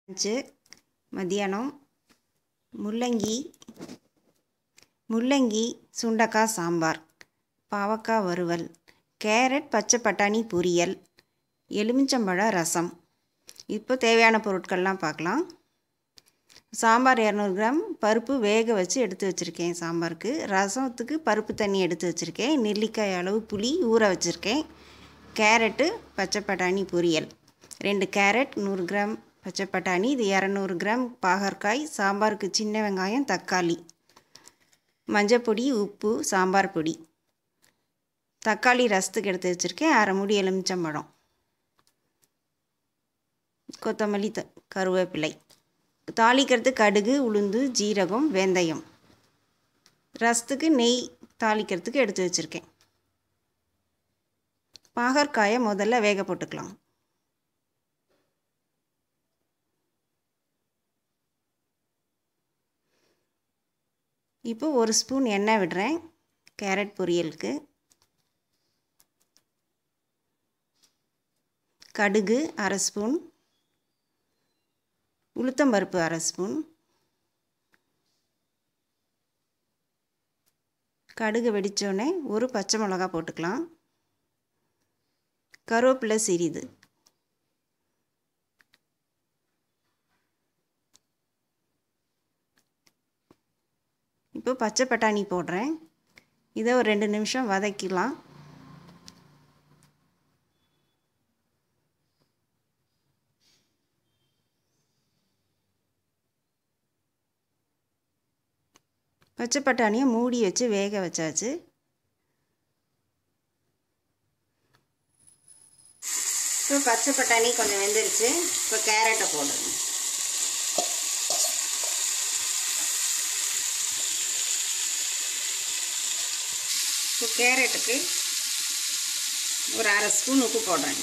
lunch மதியானம் முள்ளங்கி முள்ளங்கி சுண்டக்காய் சாம்பார் பாவக்காய் வறுவல் கேரட் பச்சை பட்டாணி பொரியல் எலுமிச்சம்பழம் ரசம் இப்போ தேவையான பொருட்கள்லாம் பார்க்கலாம் சாம்பார் இரநூறு கிராம் பருப்பு வேக வச்சு எடுத்து வச்சுருக்கேன் சாம்பாருக்கு ரசத்துக்கு பருப்பு தண்ணி எடுத்து வச்சுருக்கேன் நெல்லிக்காய் அளவு புளி ஊற வச்சுருக்கேன் கேரட்டு பச்சை பட்டாணி பொரியல் ரெண்டு கேரட் நூறு கிராம் பச்சை பட்டாணி இது இரநூறு கிராம் பாகற்காய் சாம்பாருக்கு சின்ன வெங்காயம் தக்காளி மஞ்சப்பொடி உப்பு சாம்பார் பொடி தக்காளி ரசத்துக்கு எடுத்து வச்சுருக்கேன் அரை மூடி எலுமிச்சம்பழம் கொத்தமல்லி த கருவேப்பிலை தாளிக்கிறது கடுகு உளுந்து ஜீரகம் வெந்தயம் ரசத்துக்கு நெய் தாளிக்கிறதுக்கு எடுத்து வச்சுருக்கேன் பாகற்காயை முதல்ல வேக போட்டுக்கலாம் இப்போ ஒரு ஸ்பூன் எண்ணெய் விடுறேன் கேரட் பொரியலுக்கு கடுகு அரை ஸ்பூன் உளுத்தம்பருப்பு அரை ஸ்பூன் கடுகு வெடித்தோடனே ஒரு பச்சை மிளகா போட்டுக்கலாம் கருவேப்பிலை சிறிது இப்போ பச்சை பட்டாணி போடுறேன் இதை ஒரு ரெண்டு நிமிஷம் வதக்கிக்கலாம் பச்சை பட்டாணியை மூடி வச்சு வேக வச்சாச்சு இப்போ பச்சை பட்டாணி கொஞ்சம் வெந்துருச்சு இப்போ கேரட்டை போடுங்க இப்போ கேரட்டுக்கு ஒரு அரை ஸ்பூன் உப்பு போடுறேங்க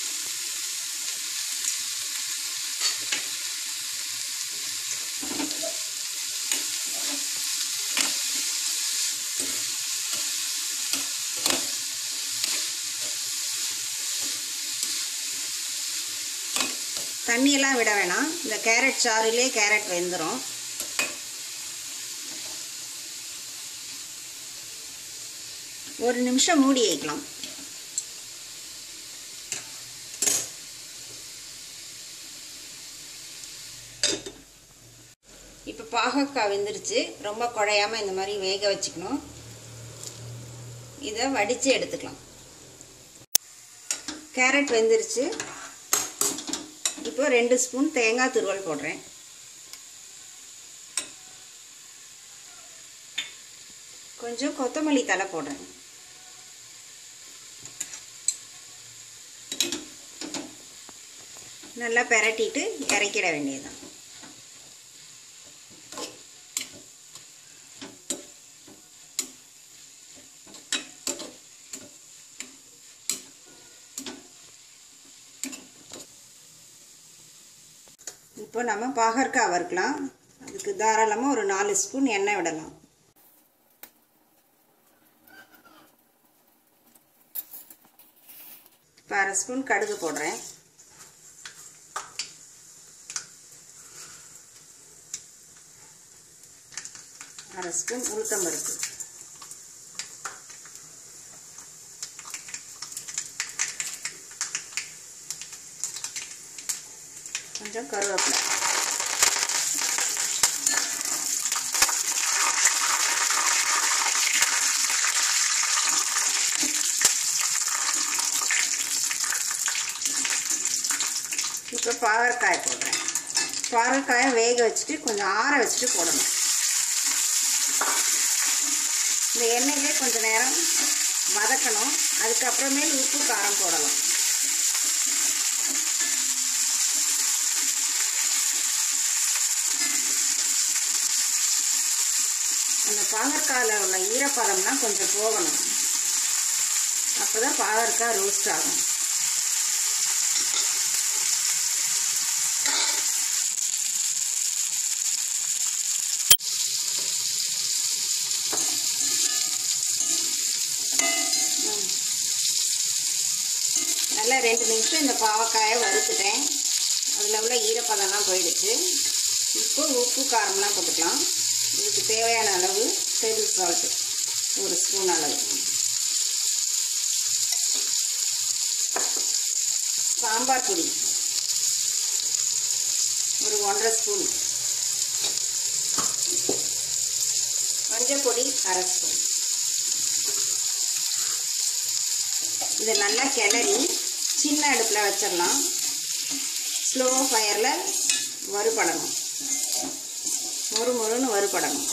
தண்ணியெல்லாம் விட வேணாம் இந்த கேரட் சாறுலே கேரட் வெந்துடும் ஒரு நிமிஷம் மூடி வைக்கலாம் இப்போ பாகக்காய் வெந்துருச்சு ரொம்ப குழையாமல் இந்த மாதிரி வேக வச்சுக்கணும் இதை வடித்து எடுத்துக்கலாம் கேரட் வெந்துருச்சு இப்போ ரெண்டு ஸ்பூன் தேங்காய் துருவல் போடுறேன் கொஞ்சம் கொத்தமல்லி தலை போடுறேன் நல்லா பெரட்டிட்டு இறக்கிட வேண்டியதுதான் இப்போ நம்ம பாகற்காய் வறுக்கலாம் அதுக்கு தாராளமாக ஒரு நாலு ஸ்பூன் எண்ணெய் விடலாம் இப்போ அரை ஸ்பூன் கடுகு போடுறேன் அரை ஸ்பூன் உளுத்தம்பருப்பு கொஞ்சம் கருவேப்பிலை இப்போ பாகற்காய் போடுறேன் பாகற்காயை வேக வச்சுட்டு கொஞ்சம் ஆற வச்சுட்டு போடணும் இந்த எண்ணெயிலே கொஞ்சம் நேரம் வதக்கணும் அதுக்கப்புறமேல் உப்பு காரம் போடலாம் அந்த பாகற்காயில் உள்ள ஈரப்பதம்லாம் கொஞ்சம் போகணும் அப்போ தான் பாகற்காய் ரோஸ்ட் ஆகும் நல்லா ரெண்டு நிமிஷம் இந்த பாவக்காயை வறுத்துட்டேன் அதில் அதில் உள்ள ஈரப்பதம்லாம் போயிடுச்சு இப்போ உப்பு காரம்லாம் போட்டுக்கலாம் இதுக்கு தேவையான அளவு டேபிள் சால்ட்டு ஒரு ஸ்பூன் அளவு சாம்பார் பொடி ஒரு ஒன்றரை ஸ்பூன் மஞ்சள் பொடி அரை ஸ்பூன் இதை நல்லா கிளறி சின்ன அடுப்பில் வச்சிடலாம் ஸ்லோ ஃபயரில் வறுபடணும் மொறு மொறுன்னு வறுபடணும்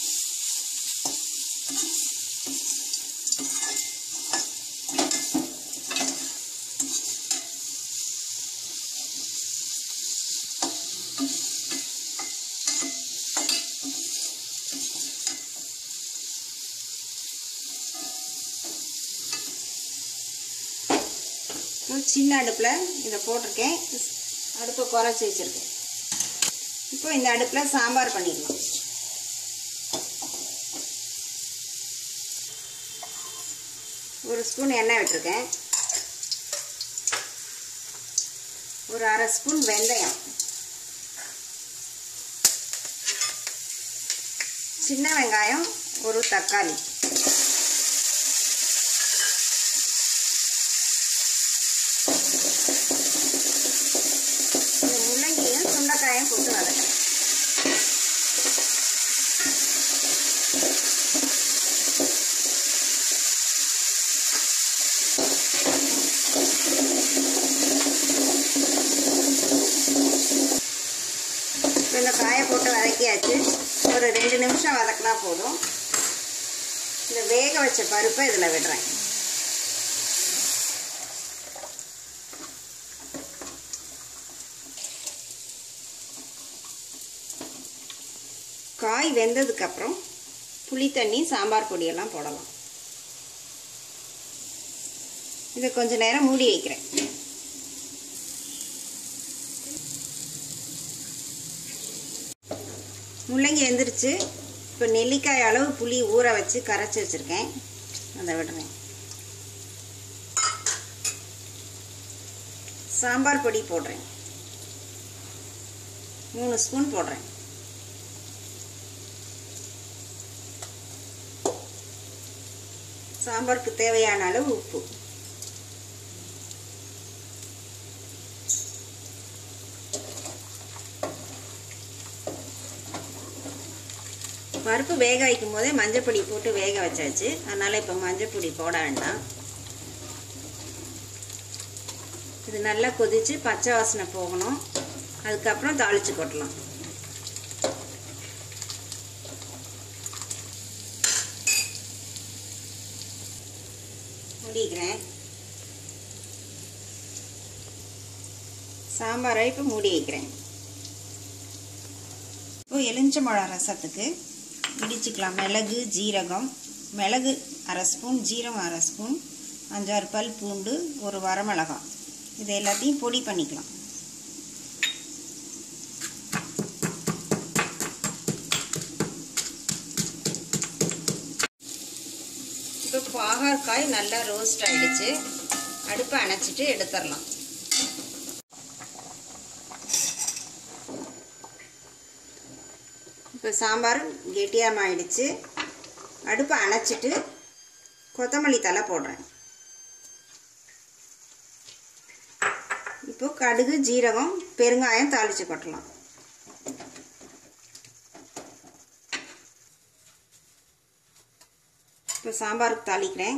சின்ன அடுப்பில் இதை போட்டிருக்கேன் அடுப்பை குறைச்சி வச்சுருக்கேன் இப்போ இந்த அடுப்பில் சாம்பார் பண்ணிடலாம் ஒரு ஸ்பூன் எண்ணெய் விட்டுருக்கேன் ஒரு அரை ஸ்பூன் வெந்தயம் சின்ன வெங்காயம் ஒரு தக்காளி முள்ளங்கியும் சுண்டைக்காயும் போட்டு வதக்கிறேன் இப்போ இந்த காயை போட்டு வதக்கியாச்சு ஒரு ரெண்டு நிமிஷம் வதக்கினா போதும் இந்த வேக வச்ச பருப்பை இதில் விடுறேன் காய் வெந்ததுக்கப்புறம் புளி தண்ணி சாம்பார் பொடியெல்லாம் போடலாம் இதை கொஞ்ச நேரம் மூடி வைக்கிறேன் முள்ளங்கி வெந்துருச்சு இப்போ நெல்லிக்காய் அளவு புளி ஊற வச்சு கரைச்சி வச்சுருக்கேன் அதை விடுறேன் சாம்பார் பொடி போடுறேன் மூணு ஸ்பூன் போடுறேன் சாம்பாருக்கு தேவையான அளவு உப்பு பருப்பு வேக வைக்கும் போதே மஞ்சப்பொடி போட்டு வேக வச்சாச்சு அதனால் இப்போ மஞ்சப்பொடி போட வேண்டாம் இது நல்லா கொதித்து பச்சை வாசனை போகணும் அதுக்கப்புறம் தாளித்து கொட்டலாம் மூடிக்கிறேன் சாம்பாரை இப்போ மூடி வைக்கிறேன் இப்போ எலுமிச்சம்பழம் ரசத்துக்கு இடிச்சுக்கலாம் மிளகு ஜீரகம் மிளகு அரை ஸ்பூன் ஜீரகம் அரை ஸ்பூன் அஞ்சாறு பல் பூண்டு ஒரு வரமிளகாய் இது எல்லாத்தையும் பொடி பண்ணிக்கலாம் இப்போ பாகற்காய் நல்லா ரோஸ்ட் ஆகிடுச்சு அடுப்பை அணைச்சிட்டு எடுத்துடலாம் இப்போ சாம்பார் கெட்டியாக ஆயிடுச்சு அடுப்பை அணைச்சிட்டு கொத்தமல்லி தலை போடுறேன் இப்போ கடுகு ஜீரகம் பெருங்காயம் தாளித்து கொட்டலாம் இப்போ சாம்பாருக்கு தாளிக்கிறேன்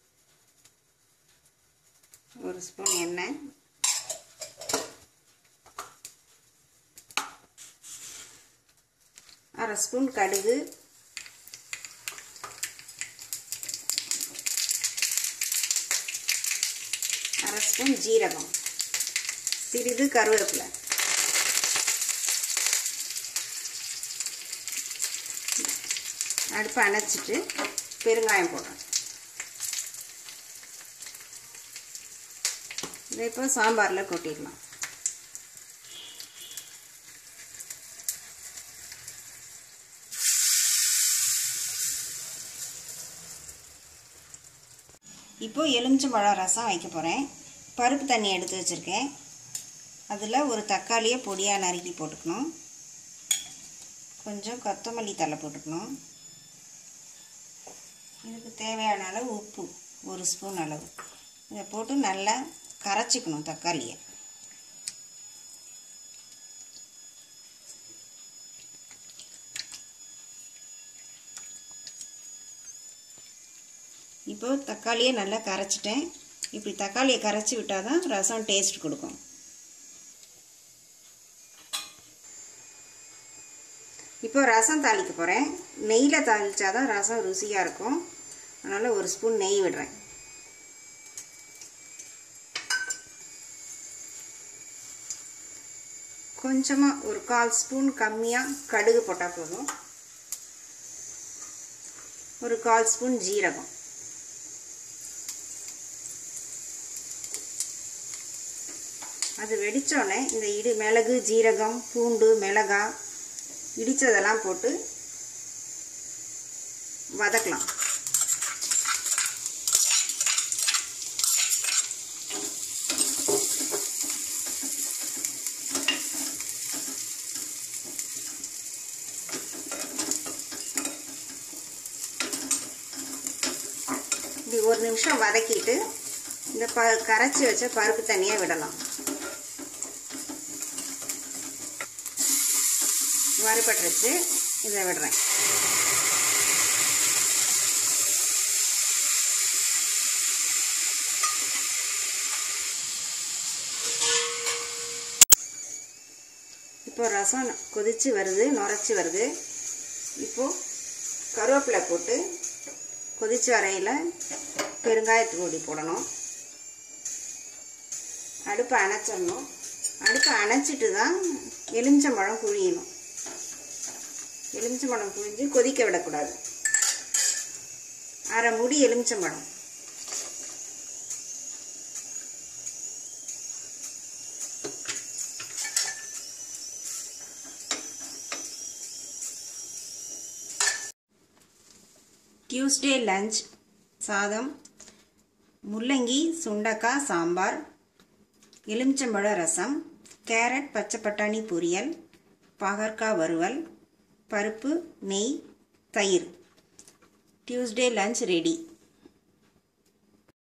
ஒரு ஸ்பூன் எண்ணெய் அரை ஸ்பூன் கடுகு அரை ஸ்பூன் ஜீரகம் சிறிது கருவேப்பிலை அடுப்பை அணைச்சிட்டு பெருங்காயம் போடுறேன் இதை இப்போ சாம்பாரில் கொட்டிடலாம் இப்போது எலுமிச்சம்பழம் ரசம் வைக்க போகிறேன் பருப்பு தண்ணி எடுத்து வச்சுருக்கேன் அதில் ஒரு தக்காளியை பொடியாக நறுக்கி போட்டுக்கணும் கொஞ்சம் கொத்தமல்லி தலை போட்டுக்கணும் இதுக்கு தேவையான அளவு உப்பு ஒரு ஸ்பூன் அளவு இதை போட்டு நல்லா கரைச்சிக்கணும் தக்காளியை இப்போ தக்காளியை நல்லா கரைச்சிட்டேன் இப்படி தக்காளியை கரைச்சி விட்டால் தான் ரசம் டேஸ்ட் கொடுக்கும் இப்போ ரசம் தாளிக்க போகிறேன் நெய்யில் தாளித்தா தான் ரசம் ருசியாக இருக்கும் அதனால் ஒரு ஸ்பூன் நெய் விடுறேன் கொஞ்சமாக ஒரு கால் ஸ்பூன் கம்மியாக கடுகு போட்டால் போதும் ஒரு கால் ஸ்பூன் ஜீரகம் அது வெடித்தோடனே இந்த இடி மிளகு ஜீரகம் பூண்டு மிளகா இடித்ததெல்லாம் போட்டு வதக்கலாம் இப்படி ஒரு நிமிஷம் வதக்கிட்டு இந்த ப கரைச்சி வச்ச பருப்பு தண்ணியை விடலாம் வறுபட்டுருச்சு இதை விடுறேன் இப்போ ரசம் கொதிச்சு வருது நுரைச்சி வருது இப்போது கருவேப்பிலை போட்டு கொதிச்சு வரையில் பெருங்காயத்தூடி போடணும் அடுப்பை அணைச்சிடணும் அடுப்பை அணைச்சிட்டு தான் எலுமிச்சம்பழம் புழியணும் எலுமிச்சம்பழம் புழிஞ்சு கொதிக்க விடக்கூடாது அரை முடி எலுமிச்சம்பழம் டியூஸ்டே லஞ்ச் சாதம் முள்ளங்கி சுண்டக்காய் சாம்பார் எலுமிச்சம்பழ ரசம் கேரட் பச்சை பட்டாணி பொரியல் பாகற்காய் வறுவல் பருப்பு நெய் தயிர் டியூஸ்டே லஞ்ச் ரெடி